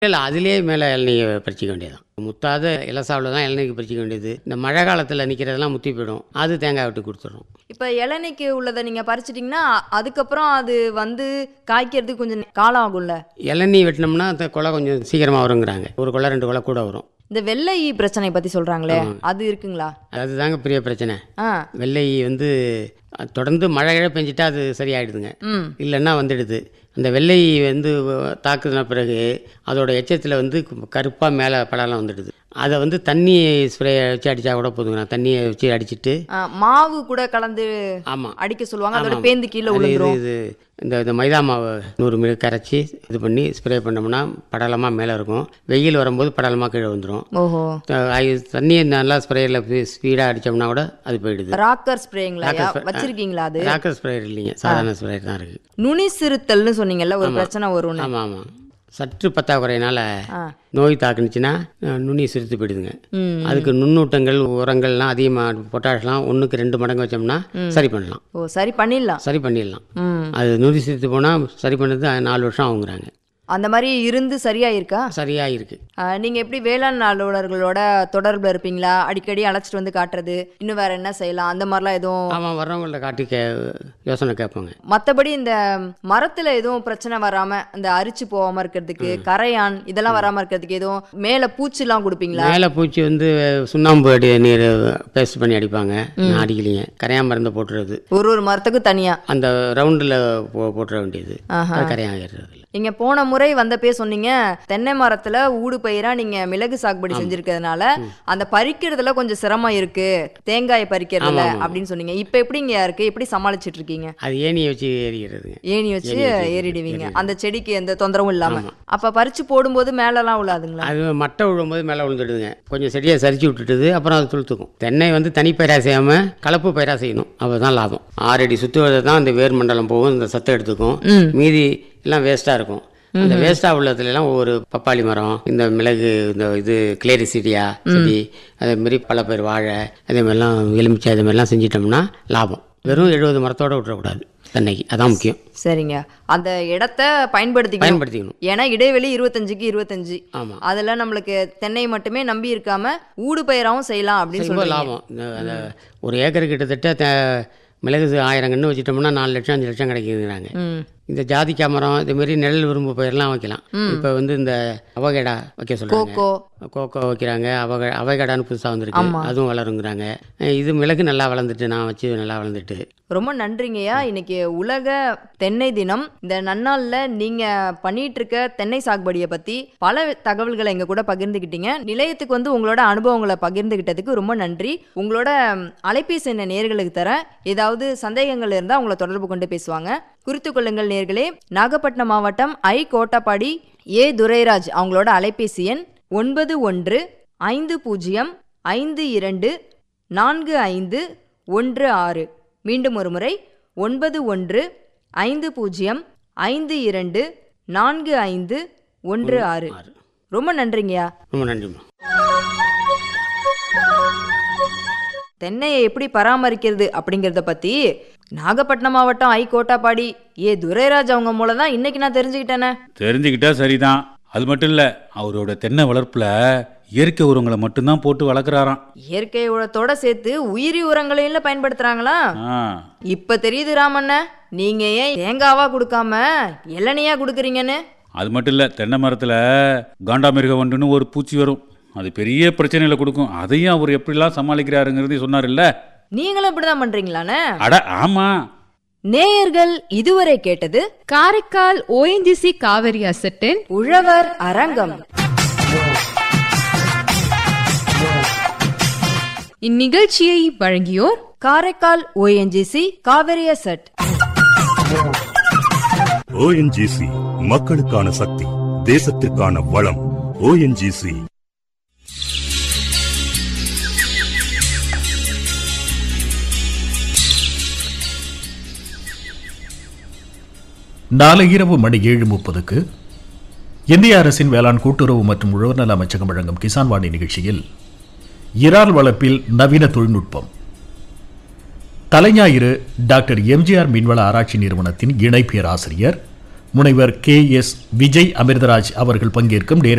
இல்லை அதுலேயே மேலே இளநீயை பறிச்சிக்க வேண்டியதுதான் முத்தாத இலசாவில் தான் இளநீக்கு பறிச்சிக்க வேண்டியது இந்த மழை காலத்தில் நிற்கிறதெல்லாம் முத்தி போயிடும் அது தேங்காய் விட்டு கொடுத்துரும் இப்போ இளநீக்கு உள்ளதை நீங்கள் பறிச்சிட்டிங்கன்னா அதுக்கப்புறம் அது வந்து காய்க்கிறதுக்கு கொஞ்சம் காலம் ஆகும்ல இளநீ வெட்டினோம்னா அந்த கொலை கொஞ்சம் சீக்கிரமாக வருங்கிறாங்க ஒரு கொலை ரெண்டு கொலை கூட வரும் இந்த வெள்ளை ஈ பிரச்சனை பற்றி சொல்கிறாங்களே அது இருக்குங்களா அதுதாங்க பெரிய பிரச்சனை ஆ வெள்ளை வந்து அஹ், தொடர்ந்து மழை கிழ பெஞ்சிட்டா அது சரியாயிடுதுங்க ம் இல்லைன்னா வந்துடுது அந்த வெள்ளை வந்து தாக்குதுன பிறகு அதோட எச்சத்தில் வந்து கருப்பாக மேலே படலாம் வந்துடுது அதை வந்து தண்ணி ஸ்ப்ரே வச்சு அடித்தா கூட போதுங்க தண்ணியை வச்சு அடிச்சிட்டு ஆ, மாவு கூட கலந்து ஆமாம் அடிக்க சொல்லுவாங்க அதோட பேந்து கீழே இது விழுந்துரும் இது இந்த இந்த மைதா மாவு நூறு மில்லி கரைச்சி இது பண்ணி ஸ்ப்ரே பண்ணோம்னா படலமாக மேலே இருக்கும் வெயில் வரும்போது படலமாக கீழே வந்துடும் ஓஹோ தண்ணியை நல்லா ஸ்ப்ரேயில் ஸ்பீடாக அடித்தோம்னா கூட அது போயிடுது ராக்கர் ஸ்ப்ரேங்களா Rocker spray. வச்சிருக்கீங்களா அது ராக்கர் ஸ்ப்ரேயர் இல்லைங்க சாதாரண ஸ்ப்ரேயர் தான் இருக்குது நுனி சிறுத்தல்னு சொன்னீங்கல்ல ஒரு பிரச்சனை வரும்னு ஆமாம் ஆமாம் சற்று பற்றாக்குறையினால ஆ நோய் தாக்குனுச்சுன்னா அஹ், நுனி சிரித்து போயிடுதுங்க ம் அதுக்கு நுண்ணூட்டங்கள் உரங்கள்லாம் அதிகமாக பொட்டாஷ்லாம் ஒன்றுக்கு ரெண்டு மடங்கு வச்சோம்னா சரி பண்ணலாம் ஓ சரி பண்ணிடலாம் சரி பண்ணிடலாம் ம் அது நுனி சிரித்து போனால் சரி பண்ணது நாலு வருஷம் ஆகுங்கிறாங்க அந்த மாதிரி இருந்து சரியா இருக்கா சரியாக இருக்குது ஆ, நீங்க எப்படி வேளாண் அலுவலர்களோட தொடர்புல இருப்பீங்களா அடிக்கடி அழைச்சிட்டு வந்து காட்டுறது இன்னும் வேற என்ன செய்யலாம் அந்த மாதிரிலாம் எதுவும் ஆமாம் வர்றவங்கள்ட்ட காட்டி கே யோசனை கேட்பாங்க மத்தபடி இந்த மரத்துல எதுவும் பிரச்சனை வராம இந்த அரிச்சு போகாம இருக்கிறதுக்கு கரையான் இதெல்லாம் வராம இருக்கிறதுக்கு எதுவும் மேல பூச்சிலாம் கொடுப்பீங்களா மேலே பூச்சி வந்து சுண்ணாம்பு அடி நீர் பேஸ்ட் பண்ணி அடிப்பாங்க நான் அடிக்கலைங்க கரையான் மருந்து போட்டுறது ஒரு ஒரு மரத்துக்கும் தனியா அந்த ரவுண்டில் போ போட்டுற வேண்டியது ஆஹா. அது கரையான் ஏறுறது இல்லை நீங்க போன முறை வந்தப்பே சொன்னீங்க தென்னை மரத்துல ஊடு பயிரா நீங்க மிளகு சாகுபடி செஞ்சிருக்கிறதுனால அந்த பறிக்கிறதுல கொஞ்சம் சிரமம் இருக்கு தேங்காயை பறிக்கிறதுல அப்படின்னு சொன்னீங்க இப்ப எப்படிங்க இருக்கு எப்படி சமாளிச்சிட்டு இருக்கீங்க அது ஏணியை வச்சு ஏறிக்கிறதுங்க ஏணி வச்சு ஏறிடுவீங்க அந்த செடிக்கு எந்த தொந்தரவும் இல்லாம அப்ப பறிச்சு போடும்போது மேலலாம் விழாதுங்களா அது மட்டை விழும்போது மேலே விழுந்துடுதுங்க கொஞ்சம் செடியை சரிச்சு விட்டுட்டுது அப்புறம் அது துளுத்துக்கும் தென்னை வந்து தனி பயிராக செய்யாமல் கலப்பு பயிராக செய்யணும் அப்போ தான் லாபம் ஆறடி சுற்றுவதை தான் இந்த வேர் மண்டலம் போகும் இந்த சத்தை எடுத்துக்கும் மீதி எல்லாம் வேஸ்ட்டாக இருக்கும் அந்த வேஸ்ட்டாக உள்ளதுல எல்லாம் ஒவ்வொரு பப்பாளி மரம் இந்த மிளகு இந்த இது கிளேரிசிடியா செடி அதே மாதிரி பல பேர் வாழை அதே மாதிரிலாம் எலுமிச்சை அதே மாதிரிலாம் செஞ்சிட்டோம்னா லாபம் வெறும் எழுபது மரத்தோட விட்டுறக்கூடாது தென்னைக்கு அதான் முக்கியம் சரிங்க அந்த இடத்த பயன்படுத்திக்கணும் பயன்படுத்திக்கணும் ஏன்னா இடைவெளி இருபத்தஞ்சுக்கு இருபத்தஞ்சு ஆமாம் அதுல நம்மளுக்கு தென்னை மட்டுமே நம்பி இருக்காம ஊடு பயிராவும் செய்யலாம் அப்படின்னு ரொம்ப சொல்றீங்க லாபம் இந்த அந்த ஒரு ஏக்கர் கிட்டத்தட்ட த- மிளகு ஆயிரம் கன்று வச்சுட்டோம்னா நாலு லட்சம் அஞ்சு லட்சம் கிடைக்குதுங்கிறாங்க ம் இந்த ஜாதிக்காய் மரம் இது மாதிரி நிழல் விரும்பு பயிரெலாம் வைக்கலாம் இப்போ வந்து இந்த அவகேடா வைக்க சொல்கிறாங்க கோகோ கோகோ வைக்கிறாங்க அவக அவகேடான்னு புதுசாக வந்திருக்கு அதுவும் வளருங்கிறாங்க அஹ் இது மிளகு நல்லா வளர்ந்துட்டு நான் வச்சு நல்லா வளர்ந்துட்டு ரொம்ப நன்றிங்கய்யா இன்னைக்கு உலக தென்னை தினம் இந்த நன்னாள்ல நீங்க பண்ணிட்டு இருக்க தென்னை சாகுபடியை பத்தி பல தகவல்களை எங்க கூட பகிர்ந்துக்கிட்டீங்க நிலையத்துக்கு வந்து உங்களோட அனுபவங்களை பகிர்ந்துகிட்டதுக்கு ரொம்ப நன்றி உங்களோட ம், அலைபேசி எண்ண நேர்களுக்கு தரேன் ஏதாவது சந்தேகங்கள் இருந்தா உங்களை தொடர்பு கொண்டு பேசுவாங்க குறித்து கொள்ளுங்கள் நேர்களே நாகப்பட்டினம் மாவட்டம் ஐ கோட்டாப்பாடி ஏ துரைராஜ் அவங்களோட அலைபேசி எண் ஒன்பது ஒன்று ஐந்து பூஜ்ஜியம் ஐந்து இரண்டு நான்கு ஐந்து ஒன்று ஆறு மீண்டும் ஒரு முறை ஒன்பது ஒன்று ஐந்து பூஜ்ஜியம் ஐந்து இரண்டு நான்கு ஐந்து ஒன்று ஆறு ரொம்ப நன்றிங்கய்யா ரொம்ப நன்றிம்மா தென்னையை எப்படி பராமரிக்கிறது அப்படிங்கிறத பற்றி நாகப்பட்டினம் மாவட்டம் ஐ கோட்டாப்பாடி ஏ துரைராஜ் அவங்க மூலம் தான் இன்னைக்கு நான் தெரிஞ்சுக்கிட்டேனே தெரிஞ்சுக்கிட்டா சரிதான் அது மட்டும் இல்லை அவரோட தென்னை வளர்ப்புல இயற்கை உரங்களை மட்டும்தான் போட்டு வளர்க்குறாராம் இயற்கை உரத்தோட சேர்த்து உயிரி உரங்களையும் பயன்படுத்துறாங்களா ஆ இப்ப தெரியுது ராமண்ண நீங்க ஏன் தேங்காவா கொடுக்காம இளநியா கொடுக்குறீங்கன்னு அது மட்டும் இல்லை தென்னை மரத்தில் காண்டாமிருக வண்டுன்னு ஒரு பூச்சி வரும் அது பெரிய பிரச்சனைகளை கொடுக்கும் அதையும் அவர் எப்படிலாம் சமாளிக்கிறாருங்கிறதையும் சொன்னார்ல நீங்களும் இப்படிதான் பண்றீங்களாண்ணே அட ஆமா நேயர்கள் இதுவரை கேட்டது காரைக்கால் ஓஎன்ஜிசி காவிரி அசட்டின் உழவர் அரங்கம் இந்நிகழ்ச்சியை வழங்கியோர் காரைக்கால் ஓஎன்ஜிசி காவிரிய செட் ஓஎன்ஜிசி மக்களுக்கான சக்தி தேசத்திற்கான வளம் ஓஎன்ஜிசி நாளை இரவு மணி ஏழு முப்பதுக்கு இந்திய அரசின் வேளாண் கூட்டுறவு மற்றும் உழவர் நல அமைச்சகம் வழங்கும் கிசான் வாணி நிகழ்ச்சியில் இறால் வளர்ப்பில் நவீன தொழில்நுட்பம் தலைஞாயிறு டாக்டர் எம்ஜிஆர் மீன்வள ஆராய்ச்சி நிறுவனத்தின் இணை பேராசிரியர் முனைவர் கே எஸ் விஜய் அமிர்தராஜ் அவர்கள் பங்கேற்கும் நேரடி